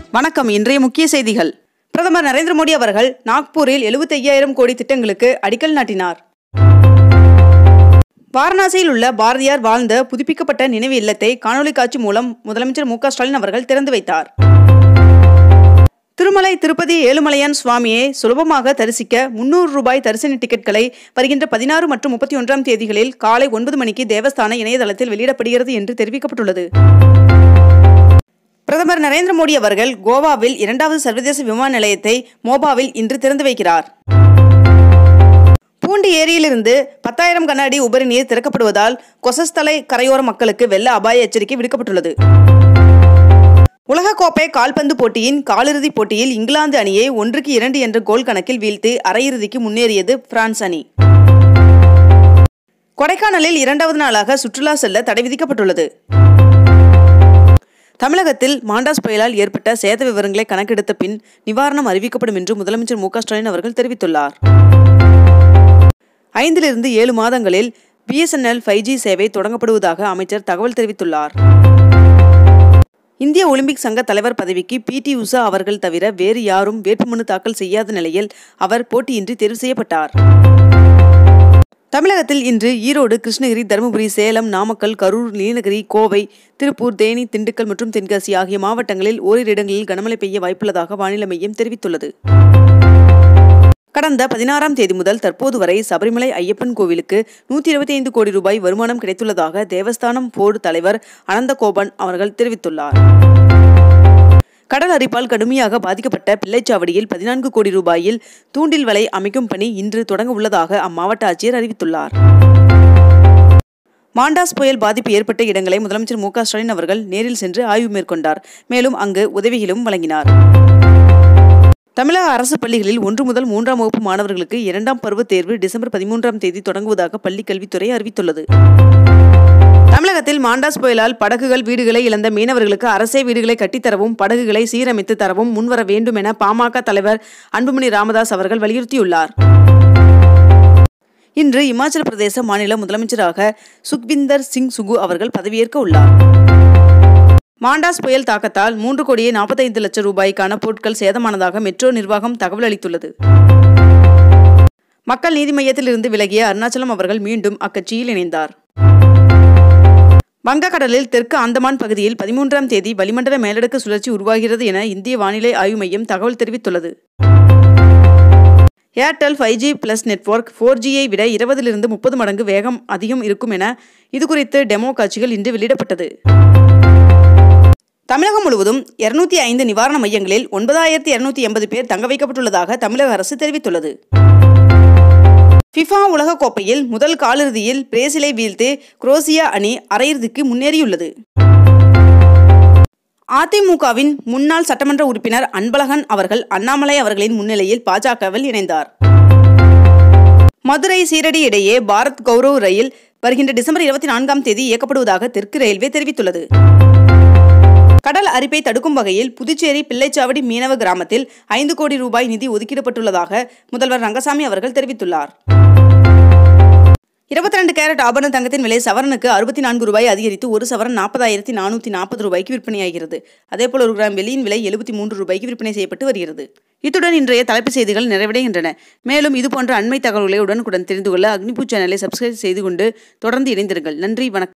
வணக்கம் இன்றைய முக்கிய செய்திகள் பிரதமர் நரேந்திர மோடி அவர்கள் நாக்பூரில் 75000 கோடி திட்டங்களுக்கு அடிக்கல் நாட்டினார் வாரணாசியில் உள்ள பாரதியார் வாழ்ந்த புதுப்பிக்கப்பட்ட நினைவு இல்லத்தை காணொலி காட்சி மூலம் முதலமைச்சர் மு க ஸ்டாலின் அவர்கள் திறந்து வைத்தார் திருமலை திருப்பதி ஏழுமலையான் சுவாமியை சுலபமாக தரிசிக்க முன்னூறு ரூபாய் தரிசன டிக்கெட்களை வருகின்ற பதினாறு மற்றும் முப்பத்தி ஒன்றாம் தேதிகளில் காலை ஒன்பது மணிக்கு தேவஸ்தான இணையதளத்தில் வெளியிடப்படுகிறது என்று தெரிவிக்கப்பட்டுள்ளது பிரதமர் நரேந்திர மோடி அவர்கள் கோவாவில் இரண்டாவது சர்வதேச விமான நிலையத்தை மோபாவில் இன்று திறந்து வைக்கிறார் பூண்டி ஏரியிலிருந்து பத்தாயிரம் கன அடி உபரி நீர் திறக்கப்படுவதால் கொசஸ்தலை கரையோர மக்களுக்கு வெள்ள அபாய எச்சரிக்கை விடுக்கப்பட்டுள்ளது உலகக்கோப்பை கால்பந்து போட்டியின் காலிறுதிப் போட்டியில் இங்கிலாந்து அணியை ஒன்றுக்கு இரண்டு என்ற கோல் கணக்கில் வீழ்த்தி அரையிறுதிக்கு முன்னேறியது பிரான்ஸ் அணி கொடைக்கானலில் இரண்டாவது நாளாக சுற்றுலா செல்ல தடை விதிக்கப்பட்டுள்ளது தமிழகத்தில் மாண்டாஸ் புயலால் ஏற்பட்ட சேத விவரங்களை கணக்கெடுத்த பின் நிவாரணம் அறிவிக்கப்படும் என்று முதலமைச்சர் மு க ஸ்டாலின் அவர்கள் தெரிவித்துள்ளார் ஐந்திலிருந்து ஏழு மாதங்களில் பிஎஸ்என்எல் ஃபைவ் ஜி சேவை தொடங்கப்படுவதாக அமைச்சர் தகவல் தெரிவித்துள்ளார் இந்திய ஒலிம்பிக் சங்க தலைவர் பதவிக்கு பிடி உஷா அவர்கள் தவிர வேறு யாரும் வேட்புமனு தாக்கல் செய்யாத நிலையில் அவர் போட்டியின்றி தேர்வு செய்யப்பட்டார் தமிழகத்தில் இன்று ஈரோடு கிருஷ்ணகிரி தருமபுரி சேலம் நாமக்கல் கரூர் நீலகிரி கோவை திருப்பூர் தேனி திண்டுக்கல் மற்றும் தென்காசி ஆகிய மாவட்டங்களில் ஓரிரு இடங்களில் கனமழை பெய்ய வாய்ப்புள்ளதாக வானிலை மையம் தெரிவித்துள்ளது கடந்த பதினாறாம் தேதி முதல் தற்போது வரை சபரிமலை ஐயப்பன் கோவிலுக்கு நூற்றி இருபத்தி ஐந்து கோடி ரூபாய் வருமானம் கிடைத்துள்ளதாக தேவஸ்தானம் போர்டு தலைவர் அனந்தகோபன் அவர்கள் தெரிவித்துள்ளார் கடல் அரிப்பால் கடுமையாக பாதிக்கப்பட்ட பிள்ளைச்சாவடியில் பதினான்கு கோடி ரூபாயில் தூண்டில் வலை அமைக்கும் பணி இன்று தொடங்க உள்ளதாக அம்மாவட்ட ஆட்சியர் அறிவித்துள்ளார் மாண்டாஸ் புயல் பாதிப்பு ஏற்பட்ட இடங்களை முதலமைச்சர் மு க ஸ்டாலின் அவர்கள் நேரில் சென்று ஆய்வு மேற்கொண்டார் மேலும் அங்கு உதவிகளும் வழங்கினார் தமிழக அரசு பள்ளிகளில் ஒன்று முதல் மூன்றாம் வகுப்பு மாணவர்களுக்கு இரண்டாம் பருவத் தேர்வு டிசம்பர் பதிமூன்றாம் தேதி தொடங்குவதாக பள்ளிக் கல்வித்துறை அறிவித்துள்ளது தமிழகத்தில் மாண்டாஸ் புயலால் படகுகள் வீடுகளை இழந்த மீனவர்களுக்கு அரசே வீடுகளை கட்டித்தரவும் படகுகளை சீரமைத்து தரவும் முன்வர வேண்டும் என பாமக தலைவர் அன்புமணி ராமதாஸ் அவர்கள் வலியுறுத்தியுள்ளார் இன்று இமாச்சல பிரதேச மாநில முதலமைச்சராக சுக்விந்தர் சிங் சுகு அவர்கள் பதவியேற்க உள்ளார் மாண்டாஸ் புயல் தாக்கத்தால் மூன்று கோடியே நாற்பத்தைந்து லட்சம் ரூபாய்க்கான பொருட்கள் சேதமானதாக மெட்ரோ நிர்வாகம் தகவல் அளித்துள்ளது மக்கள் நீதி மையத்திலிருந்து விலகிய அருணாச்சலம் அவர்கள் மீண்டும் அக்கட்சியில் இணைந்தார் வங்கக்கடலில் தெற்கு அந்தமான் பகுதியில் பதிமூன்றாம் தேதி வளிமண்டல மேலடுக்கு சுழற்சி உருவாகிறது என இந்திய வானிலை ஆய்வு மையம் தகவல் தெரிவித்துள்ளது Airtel five G plus network four ஜியை விட இருபதிலிருந்து முப்பது மடங்கு வேகம் அதிகம் இருக்கும் என இதுகுறித்து டெமோ காட்சிகள் இன்று வெளியிடப்பட்டது தமிழகம் முழுவதும் இருநூத்தி ஐந்து நிவாரண மையங்களில் ஒன்பதாயிரத்தி இருநூத்தி எண்பது பேர் தங்க வைக்கப்பட்டுள்ளதாக தமிழக அரசு தெரிவித்துள்ளது ஃபிஃபா உலகக்கோப்பையில் முதல் காலிறுதியில் பிரேசிலை வீழ்த்து குரோசியா அணி அரையிறுதிக்கு முன்னேறியுள்ளது அதிமுகவின் முன்னாள் சட்டமன்ற உறுப்பினர் அன்பழகன் அவர்கள் அண்ணாமலை அவர்களின் முன்னிலையில் பாஜகவில் இணைந்தார் மதுரை சீரடி இடையே பாரத் கௌரவ் ரயில் வருகின்ற டிசம்பர் இருபத்தி நான்காம் தேதி இயக்கப்படுவதாக தெற்கு ரயில்வே தெரிவித்துள்ளது கடல் அரிப்பை தடுக்கும் வகையில் புதுச்சேரி பிள்ளைச்சாவடி மீனவ கிராமத்தில் ஐந்து கோடி ரூபாய் நிதி ஒதுக்கிடப்பட்டுள்ளதாக முதல்வர் ரங்கசாமி அவர்கள் தெரிவித்துள்ளார் இருபத்தி ரெண்டு கேரட் ஆபரண தங்கத்தின் விலை சவரனுக்கு அறுபத்தி நான்கு ரூபாய் அதிகரித்து ஒரு சவரன் நாற்பதாயிரத்தி நானூற்றி நாற்பது ரூபாய்க்கு விற்பனையாகிறது அதேபோல் ஒரு கிராம் வெள்ளியின் விலை எழுபத்தி மூன்று ரூபாய்க்கு விற்பனை செய்யப்பட்டு வருகிறது இத்துடன் இன்றைய தலைப்புச் செய்திகள் நிறைவடைகின்றன மேலும் இதுபோன்ற அண்மை தகவல்களை உடனுக்குடன் தெரிந்து கொள்ள அக்னிபூ சேனலை சப்ஸ்கிரைப் செய்து கொண்டு தொடர்ந்து இணைந்திருங்கள் நன்றி வணக்கம்